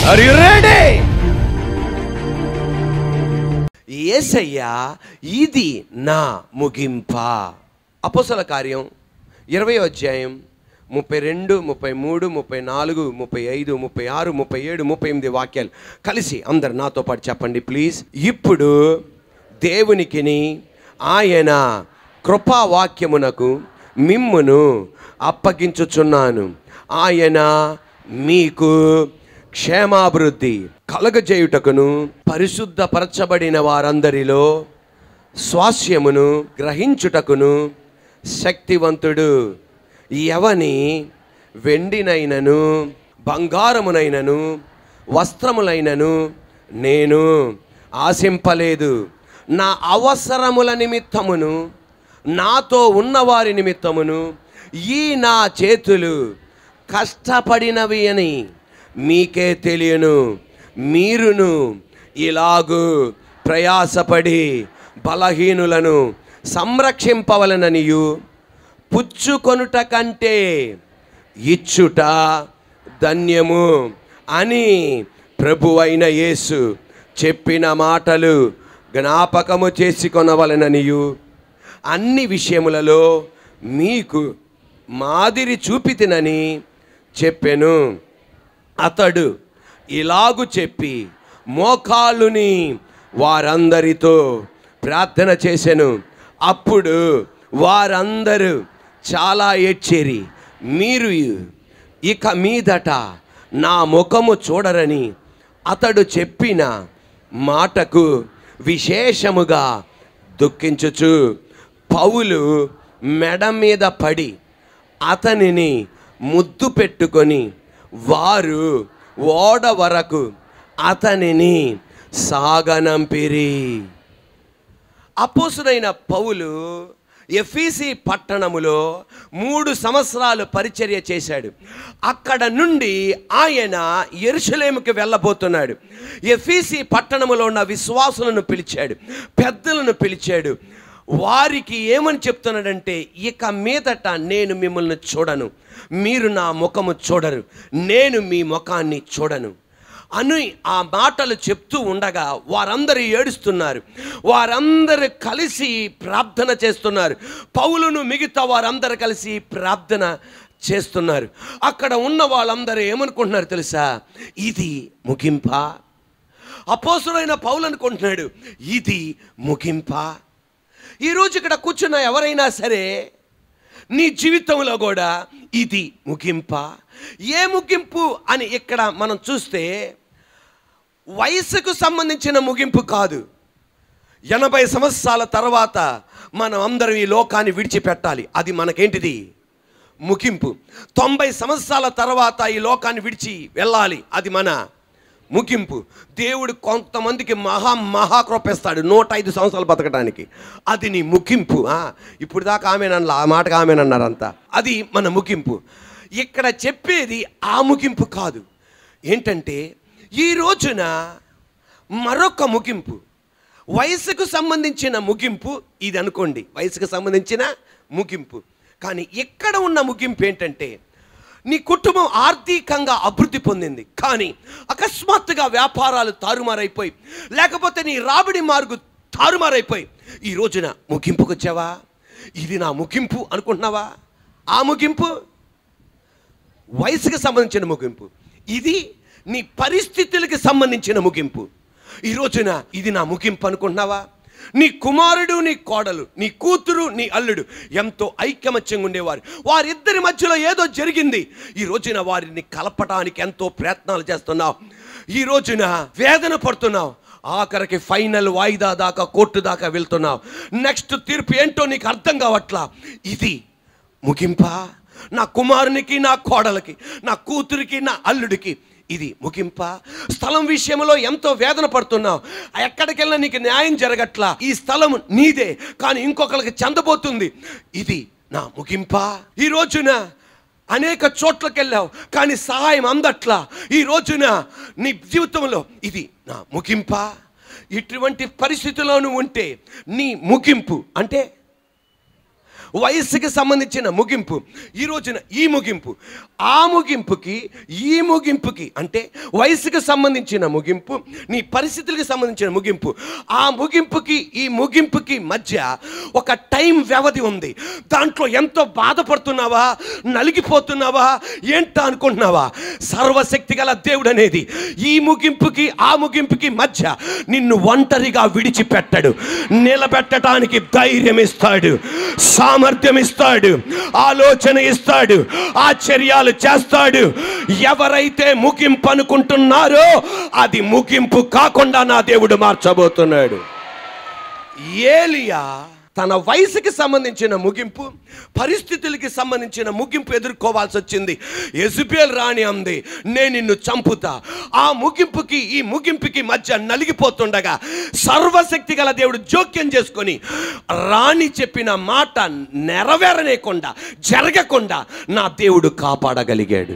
Are you ready ఏసయ్యా ఇది నా ముగింప అపోసల కార్యం ఇరవై అధ్యాయం ముప్పై రెండు ముప్పై మూడు ముప్పై నాలుగు ముప్పై ఐదు ముప్పై ఆరు ముప్పై ఏడు ముప్పై ఎనిమిది వాక్యాలు కలిసి అందరు నాతో పాటు చెప్పండి ప్లీజ్ ఇప్పుడు దేవునికిని ఆయన కృపావాక్యమునకు మిమ్మును అప్పగించుచున్నాను ఆయన మీకు క్షేమాభివృద్ధి కలగజేయుటకును పరిశుద్ధపరచబడిన వారందరిలో స్వాస్యమును గ్రహించుటకును శక్తివంతుడు ఎవని వెండినైనను బంగారమునైనను వస్త్రములైనను నేను ఆశింపలేదు నా అవసరముల నిమిత్తమును నాతో ఉన్నవారి నిమిత్తమును ఈ నా చేతులు కష్టపడినవి అని మీకే తెలియను మీరును ఇలాగు ప్రయాసపడి బలహీనులను సంరక్షింపవలననియు పుచ్చుకొనుట కంటే ఇచ్చుట ధన్యము అని ప్రభువైన యేసు చెప్పిన మాటలు జ్ఞాపకము చేసుకొనవలననియు అన్ని విషయములలో మీకు మాదిరి చూపితినని చెప్పెను అతడు ఇలాగు చెప్పి మోకాళ్ళుని వారందరితో ప్రార్థన చేసెను అప్పుడు వారందరూ చాలా ఏడ్చేరి మీరు ఇక మీదట నా ముఖము చూడరని అతడు చెప్పిన మాటకు విశేషముగా దుఃఖించుచు పౌలు మెడ మీద పడి అతనిని ముద్దు పెట్టుకొని వారు ఓడ వరకు అతనిని సాగనంపిరి అపోసుడైన పౌలు ఎఫీసి పట్టణములో మూడు సంవత్సరాలు పరిచర్య చేశాడు అక్కడ నుండి ఆయన ఎరుసలేముకి వెళ్ళబోతున్నాడు ఎఫీసి పట్టణములో ఉన్న విశ్వాసులను పిలిచాడు పెద్దలను పిలిచాడు వారికి ఏమని చెప్తున్నాడంటే ఇక మీదట నేను మిమ్మల్ని చూడను మీరు నా ముఖము చూడరు నేను మీ ముఖాన్ని చూడను అని ఆ మాటలు చెప్తూ ఉండగా వారందరూ ఏడుస్తున్నారు వారందరూ కలిసి ప్రార్థన చేస్తున్నారు పౌలును మిగతా వారందరూ కలిసి ప్రార్థన చేస్తున్నారు అక్కడ ఉన్న వాళ్ళందరూ ఏమనుకుంటున్నారు తెలుసా ఇది ముగింప అపోసులైన పౌలు అనుకుంటున్నాడు ఇది ముగింప ఈరోజు ఇక్కడ కూర్చున్న ఎవరైనా సరే నీ జీవితంలో కూడా ఇది ముగింప ఏ ముగింపు అని ఇక్కడ మనం చూస్తే వయసుకు సంబంధించిన ముగింపు కాదు ఎనభై సంవత్సరాల తర్వాత మనం అందరం ఈ లోకాన్ని విడిచిపెట్టాలి అది మనకేంటిది ముగింపు తొంభై సంవత్సరాల తర్వాత ఈ లోకాన్ని విడిచి వెళ్ళాలి అది మన ముగింపు దేవుడు కొంతమందికి మహా మహాకృపిస్తాడు నూట ఐదు సంవత్సరాలు బతకడానికి అది నీ ముగింపు ఆ, ఇప్పుడు దాకా ఆమెనన్నా ఆ మాటగా ఆమెనన్నారంతా అది మన ముగింపు ఇక్కడ చెప్పేది ఆ ముగింపు కాదు ఏంటంటే ఈ రోజున మరొక ముగింపు వయసుకు సంబంధించిన ముగింపు ఇది అనుకోండి వయసుకు సంబంధించిన ముగింపు కానీ ఇక్కడ ఉన్న ముగింపు ఏంటంటే నీ కుటుంబం ఆర్థికంగా అభివృద్ధి పొందింది కానీ అకస్మాత్తుగా వ్యాపారాలు తారుమారైపోయి లేకపోతే నీ రాబడి మార్గు తారుమారైపోయి ఈ రోజున ముగింపుకు వచ్చావా ఇది నా ముగింపు అనుకుంటున్నావా ఆ ముగింపు వయసుకు సంబంధించిన ముగింపు ఇది నీ పరిస్థితులకు సంబంధించిన ముగింపు ఈ రోజున ఇది నా ముగింపు అనుకుంటున్నావా నీ కుమారుడు నీ కోడలు నీ కూతురు నీ అల్లుడు ఎంతో ఐకమత్యంగా ఉండేవారు వారిద్దరి మధ్యలో ఏదో జరిగింది ఈ రోజున వారిని కలపటానికి ఎంతో ప్రయత్నాలు చేస్తున్నావు ఈ రోజున వేదన పడుతున్నావు ఆఖరికి ఫైనల్ వాయిదా దాకా కోర్టు దాకా వెళ్తున్నావు నెక్స్ట్ తీర్పు ఏంటో నీకు అర్థం కావట్లా ఇది ముగింపా నా కుమారునికి నా కోడలకి నా కూతురికి నా అల్లుడికి ఇది ముగింప స్థలం విషయంలో ఎంతో వేదన పడుతున్నావు ఎక్కడికెళ్ళినా నీకు న్యాయం జరగట్లా ఈ స్థలం నీదే కానీ ఇంకొకరికి చెందబోతుంది ఇది నా ముగింప ఈ రోజున అనేక చోట్లకి వెళ్ళావు కానీ సహాయం అందట్లా ఈ రోజున నీ జీవితంలో ఇది నా ముగింప ఇటువంటి పరిస్థితిలో నువ్వు ఉంటే నీ ముగింపు అంటే వయస్సుకి సంబంధించిన ముగింపు ఈ రోజున ఈ ముగింపు ఆ ముగింపుకి ఈ ముగింపుకి అంటే వయసుకి సంబంధించిన ముగింపు నీ పరిస్థితులకు సంబంధించిన ముగింపు ఆ ముగింపుకి ఈ ముగింపుకి మధ్య ఒక టైం వ్యవధి ఉంది దాంట్లో ఎంతో బాధపడుతున్నావా నలిగిపోతున్నావా ఏంటా అనుకుంటున్నావా సర్వశక్తి గల దేవుడు అనేది ఈ ముగింపుకి ఆ ముగింపుకి మధ్య నిన్ను ఒంటరిగా విడిచిపెట్టడు నిలబెట్టడానికి ధైర్యం ఇస్తాడు సామర్థ్యం ఇస్తాడు ఆలోచన ఇస్తాడు ఆశ్చర్యాలు చేస్తాడు ఎవరైతే ముగింపు అనుకుంటున్నారో అది ముగింపు కాకుండా నా దేవుడు మార్చబోతున్నాడు ఏలియా తన వయసుకి సంబంధించిన ముగింపు పరిస్థితులకి సంబంధించిన ముగింపు ఎదుర్కోవాల్సి వచ్చింది ఎజుబేల్ రాణి అంది నేను నిన్ను చంపుతా ఆ ముగింపుకి ఈ ముగింపుకి మధ్య నలిగిపోతుండగా సర్వశక్తి గల దేవుడు జోక్యం చేసుకొని రాణి చెప్పిన మాట నెరవేరనేకుండా జరగకుండా నా దేవుడు కాపాడగలిగాడు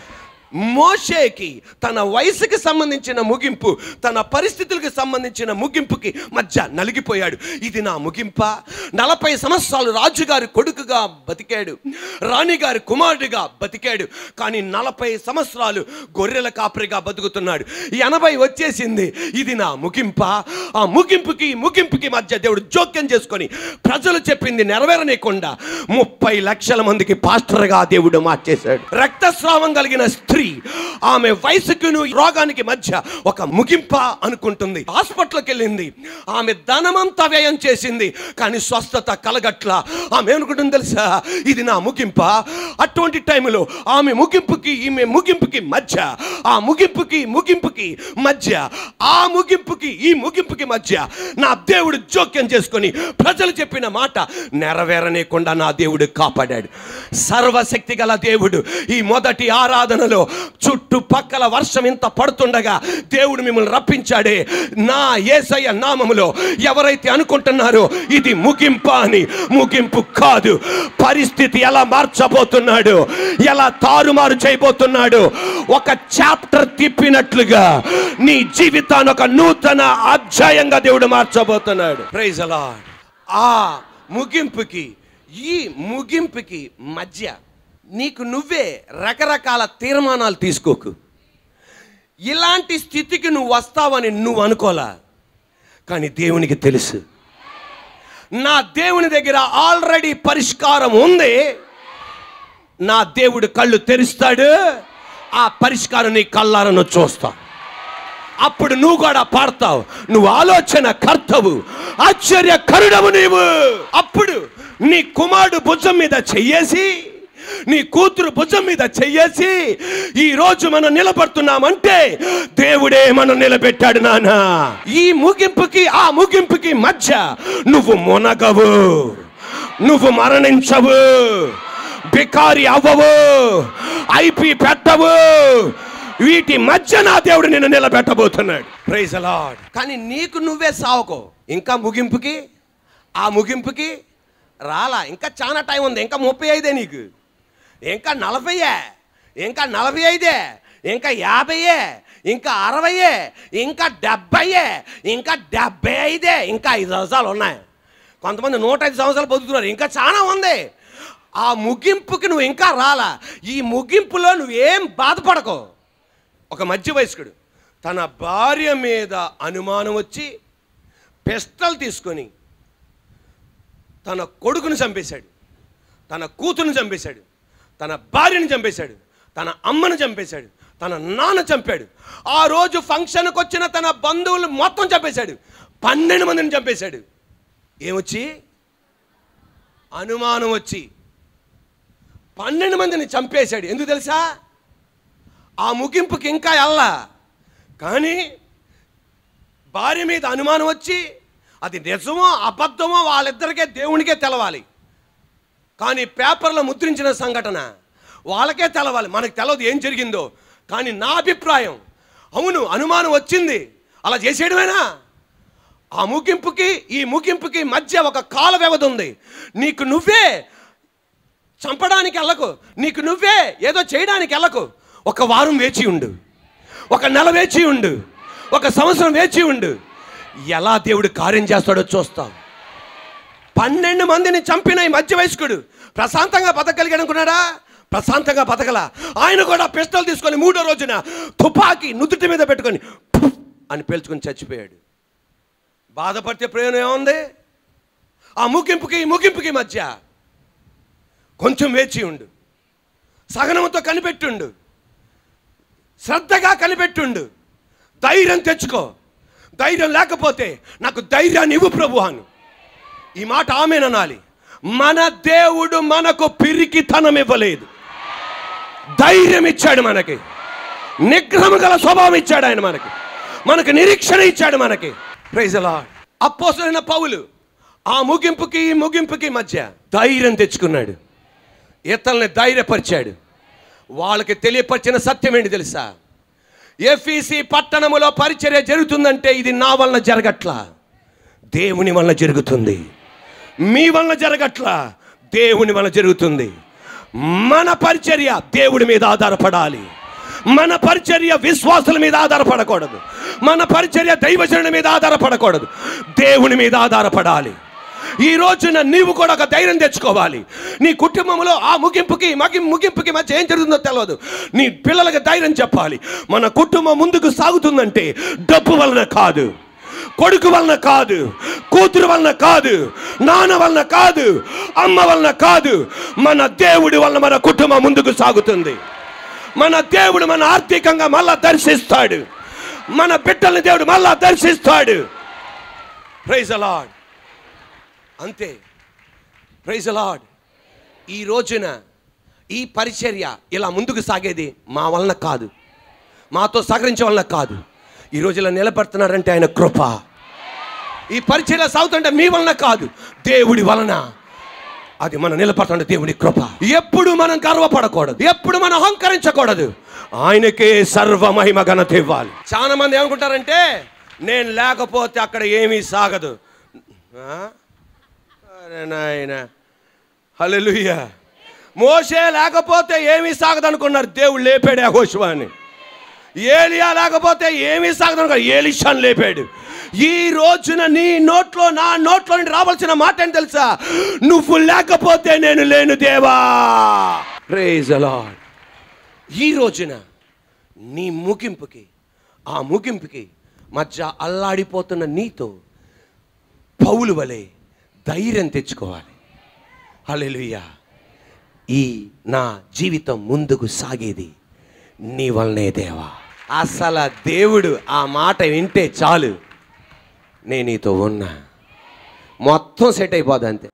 మోషేకి తన వయసుకి సంబంధించిన ముగింపు తన పరిస్థితులకు సంబంధించిన ముగింపుకి మధ్య నలిగిపోయాడు ఇది నా ముగింప నలభై సంవత్సరాలు రాజుగారి కొడుకుగా బతికాడు రాణిగారి కుమారుడిగా బతికాడు కానీ నలభై సంవత్సరాలు గొర్రెల కాపరిగా బతుకుతున్నాడు ఎనభై వచ్చేసింది ఇది నా ముగింప ఆ ముగింపుకి ఈ ముగింపుకి మధ్య దేవుడు జోక్యం చేసుకొని ప్రజలు చెప్పింది నెరవేరనీయకుండా ముప్పై లక్షల మందికి పాస్టర్గా దేవుడు మార్చేశాడు రక్తస్రావం కలిగిన స్త్రీ ఆమె వయసుకును రోగానికి మధ్య ఒక ముగింప అనుకుంటుంది హాస్పిటల్కి వెళ్ళింది ఆమె ధనమంతా వ్యయం చేసింది కానీ స్వస్థత కలగట్ల ఆమె ఏమనుకుంటుంది తెలుసా ఇది నా ముగింప అటువంటి టైంలో ఆమె ముగింపుకి ఈమె ముగింపుకి మధ్య ఆ ముగింపుకి ముగింపుకి మధ్య ఆ ముగింపుకి ఈ ముగింపుకి మధ్య నా దేవుడు జోక్యం చేసుకొని ప్రజలు చెప్పిన మాట నెరవేరనేకుండా నా దేవుడు కాపాడాడు సర్వశక్తి గల దేవుడు ఈ మొదటి ఆరాధనలో చుట్టుపక్కల వర్షం ఇంత పడుతుండగా దేవుడు మిమ్మల్ని రప్పించాడే నా ఏసయ్య నామములో ఎవరైతే అనుకుంటున్నారో ఇది ముగింప అని ముగింపు కాదు పరిస్థితి ఎలా మార్చబోతున్నాడు ఎలా తారుమారు చేయబోతున్నాడు ఒక చాప్టర్ తిప్పినట్లుగా నీ జీవితాన్ని ఒక నూతన అధ్యాయంగా దేవుడు మార్చబోతున్నాడు ప్రైజ్ అలాడ్ ఆ ముగింపుకి ఈ ముగింపుకి మధ్య నీకు నువ్వే రకరకాల తీర్మానాలు తీసుకోకు ఇలాంటి స్థితికి నువ్వు వస్తావని నువ్వు అనుకోలా కానీ దేవునికి తెలుసు నా దేవుని దగ్గర ఆల్రెడీ పరిష్కారం ఉంది నా దేవుడు కళ్ళు తెరుస్తాడు ఆ పరిష్కారం నీ కళ్ళారను చూస్తా అప్పుడు నువ్వు కూడా పాడతావు నువ్వు ఆలోచన కర్తవు ఆశ్చర్య కరుడవు నీవు అప్పుడు నీ కుమారుడు భుజం మీద చెయ్యేసి నీ కూతురు భుజం మీద చెయ్యేసి ఈ రోజు మనం నిలబడుతున్నామంటే దేవుడే మనం నిలబెట్టాడు నాన్న ఈ ముగింపుకి ఆ ముగింపుకి మధ్య నువ్వు మునగవు నువ్వు మరణించవు బికారి అవ్వవు ఐపి పెట్టవు వీటి మధ్య నా దేవుడు నిన్ను నిలబెట్టబోతున్నాడు ప్రైజ్ అలాడ్ కానీ నీకు నువ్వే సావకో ఇంకా ముగింపుకి ఆ ముగింపుకి రాలా ఇంకా చాలా టైం ఉంది ఇంకా ముప్పై ఐదే నీకు ఇంకా నలభైయే ఇంకా నలభై ఐదే ఇంకా యాభైయే ఇంకా అరవయే ఇంకా డెబ్బైయే ఇంకా డెబ్బై ఐదే ఇంకా ఐదు సంవత్సరాలు ఉన్నాయి కొంతమంది నూట ఐదు సంవత్సరాలు బతుకుతున్నారు ఇంకా చాలా ఉంది ఆ ముగింపుకి నువ్వు ఇంకా రాలా ఈ ముగింపులో నువ్వేం బాధపడకో ఒక మధ్య వయస్కుడు తన భార్య మీద అనుమానం వచ్చి పిస్టల్ తీసుకొని తన కొడుకుని చంపేశాడు తన కూతురుని చంపేశాడు తన భార్యని చంపేశాడు తన అమ్మను చంపేశాడు తన నాన్న చంపాడు ఆ రోజు ఫంక్షన్కి వచ్చిన తన బంధువులు మొత్తం చంపేశాడు పన్నెండు మందిని చంపేశాడు ఏమొచ్చి అనుమానం వచ్చి పన్నెండు మందిని చంపేశాడు ఎందుకు తెలుసా ఆ ముగింపుకి ఇంకా వెళ్ళా కానీ భార్య మీద అనుమానం వచ్చి అది నిజమో అబద్ధమో వాళ్ళిద్దరికే దేవునికే తెలవాలి కానీ పేపర్లో ముద్రించిన సంఘటన వాళ్ళకే తెలవాలి మనకు తెలవదు ఏం జరిగిందో కానీ నా అభిప్రాయం అవును అనుమానం వచ్చింది అలా చేసేయడమేనా ఆ ముగింపుకి ఈ ముగింపుకి మధ్య ఒక కాల వ్యవధి ఉంది నీకు నువ్వే చంపడానికి వెళ్ళకు నీకు నువ్వే ఏదో చేయడానికి వెళ్ళకు ఒక వారం వేచి ఉండు ఒక నెల వేచి ఉండు ఒక సంవత్సరం వేచి ఉండు ఎలా దేవుడు కార్యం చేస్తాడో చూస్తాం పన్నెండు మందిని చంపిన ఈ మధ్య వయస్కుడు ప్రశాంతంగా బతకగలిగాడు అనుకున్నాడా ప్రశాంతంగా బతకల ఆయన కూడా పిస్టల్ తీసుకొని మూడో రోజున తుపాకీ నుదుటి మీద పెట్టుకొని "పుఫ్" అని పేల్చుకొని చచ్చిపోయాడు బాధపడితే ప్రయోజనం ఏముంది ఆ ముగింపుకి ఈ ముగింపుకి మధ్య కొంచెం వేచి ఉండు సహనంతో కనిపెట్టుండు శ్రద్ధగా కనిపెట్టుండు ధైర్యం తెచ్చుకో ధైర్యం లేకపోతే నాకు ధైర్యాన్ని ఇవ్వు ప్రభు అను ఈ మాట ఆమెననాలి మన దేవుడు మనకు పిరికితనం ఇవ్వలేదు ధైర్యం ఇచ్చాడు మనకి నిగ్రహం గల స్వభావం ఇచ్చాడు ఆయన మనకి మనకు నిరీక్షణ ఇచ్చాడు మనకి ప్రైజ్ అప్పోసరైన పౌలు ఆ ముగింపుకి ఈ ముగింపుకి మధ్య ధైర్యం తెచ్చుకున్నాడు ఇతరుల్ని ధైర్యపరిచాడు వాళ్ళకి తెలియపరిచిన సత్యం ఏంటి తెలుసా ఎఫ్ఈసి పట్టణములో పరిచర్య జరుగుతుందంటే ఇది నా వలన జరగట్లా దేవుని వలన జరుగుతుంది మీ వలన జరగట్లా దేవుని వలన జరుగుతుంది మన పరిచర్య దేవుడి మీద ఆధారపడాలి మన పరిచర్య విశ్వాసుల మీద ఆధారపడకూడదు మన పరిచర్య దైవజనుల మీద ఆధారపడకూడదు దేవుని మీద ఆధారపడాలి ఈ రోజున నీవు కూడా ఒక ధైర్యం తెచ్చుకోవాలి నీ కుటుంబంలో ఆ ముగింపుకి మగి ముగింపుకి మధ్య ఏం జరుగుతుందో తెలియదు నీ పిల్లలకి ధైర్యం చెప్పాలి మన కుటుంబం ముందుకు సాగుతుందంటే డబ్బు వలన కాదు కొడుకు వలన కాదు కూతురు వలన కాదు నాన్న వలన కాదు అమ్మ వలన కాదు మన దేవుడి వలన మన కుటుంబం ముందుకు సాగుతుంది మన దేవుడు మన ఆర్థికంగా మళ్ళా దర్శిస్తాడు మన బిడ్డల్ని దేవుడు మళ్ళా దర్శిస్తాడు ప్రైజ్ అలాడ్ అంతే ప్రైజ్ అలాడ్ ఈ రోజున ఈ పరిచర్య ఇలా ముందుకు సాగేది మా వలన కాదు మాతో సహకరించే వలన కాదు ఈ రోజు ఇలా నిలబడుతున్నారంటే ఆయన కృప ఈ పరిచర్య సాగుతుంటే మీ వలన కాదు దేవుడి వలన అది మనం నిలబడుతుంటే దేవుడి కృప ఎప్పుడు మనం గర్వపడకూడదు ఎప్పుడు మనం అహంకరించకూడదు ఆయనకే సర్వ మహిమ ఘనత ఇవ్వాలి చాలా మంది ఏమనుకుంటారంటే నేను లేకపోతే అక్కడ ఏమీ సాగదు ఆ? అరే నాయన హల్లెలూయా మోసే లేకపోతే ఏమీ సాగదనుకున్నారు దేవుడు లేపాడు యెహోషువని ఏలియా లేకపోతే ఏమీ సాగదనుకున్నారు ఏలిషాను లేపాడు ఈ రోజున నీ నోట్లో నా నోట్లో నుండి రావాల్సిన మాట ఏంటి తెలుసా నువ్వు లేకపోతే నేను లేను దేవా ప్రేజ్ అలాడ్ ఈ రోజున నీ ముగింపుకి ఆ ముగింపుకి మధ్య అల్లాడిపోతున్న నీతో పౌలు వలె ధైర్యం తెచ్చుకోవాలి హల్లెలూయా ఈ నా జీవితం ముందుకు సాగేది నీ వల్లనే దేవా అసలు దేవుడు ఆ మాట వింటే చాలు నేను నీతో ఉన్నా మొత్తం సెట్ అయిపోద్ది అంతే